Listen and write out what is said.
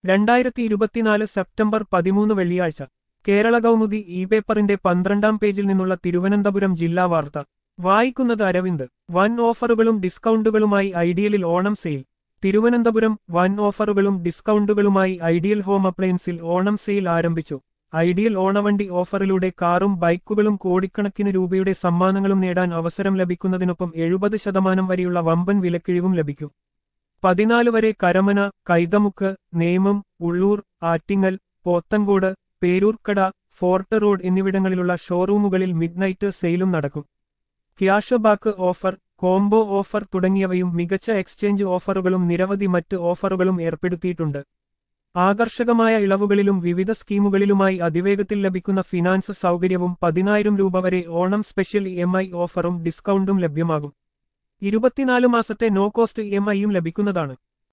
രണ്ടായിരത്തി ഇരുപത്തിനാല് സെപ്റ്റംബർ പതിമൂന്ന് വെള്ളിയാഴ്ച കേരള കൗമുദി ഇ പേപ്പറിന്റെ പന്ത്രണ്ടാം പേജിൽ നിന്നുള്ള തിരുവനന്തപുരം ജില്ലാ വാർത്ത വായിക്കുന്നത് അരവിന്ദ് വൻ ഓഫറുകളും ഡിസ്കൗണ്ടുകളുമായി ഐഡിയലിൽ ഓണം സെയിൽ തിരുവനന്തപുരം വൻ ഓഫറുകളും ഡിസ്കൗണ്ടുകളുമായി ഐഡിയൽ ഹോം അപ്ലയൻസിൽ ഓണം സെയിൽ ആരംഭിച്ചു ഐഡിയൽ ഓണവണ്ടി ഓഫറിലൂടെ കാറും ബൈക്കുകളും കോടിക്കണക്കിന് രൂപയുടെ സമ്മാനങ്ങളും നേടാൻ അവസരം ലഭിക്കുന്നതിനൊപ്പം എഴുപത് ശതമാനം വരെയുള്ള വമ്പൻ വിലക്കിഴിവും ലഭിക്കും പതിനാല് വരെ കരമന കൈതമുക്ക് നേമം ഉള്ളൂർ ആറ്റിങ്ങൽ പോത്തൻകോട് പേരൂർക്കട ഫോർട്ട് റോഡ് എന്നിവിടങ്ങളിലുള്ള ഷോറൂമുകളിൽ മിഡ്നൈറ്റ് സെയിലും നടക്കും cash back offer combo offer തുടങ്ങിയവയും മികച്ച എക്സ്ചേഞ്ച് ഓഫറുകളും നിരവധി മറ്റ് ഓഫറുകളും ഏർപ്പെടുത്തിയിട്ടുണ്ട് ആകർഷകമായ ഇളവുകളിലും വിവിധ സ്കീമുകളിലുമായി അതിവേഗത്തിൽ ലഭിക്കുന്ന ഫിനാൻസ് സൗകര്യവും പതിനായിരം രൂപ വരെ Onam special E M I ഓഫറും ഡിസ്കൗണ്ടും ലഭ്യമാകും ഇരുപത്തിനാല് മാസത്തെ നോ കോസ്റ്റ് ഇ എം ഐയും ലഭിക്കുന്നതാണ്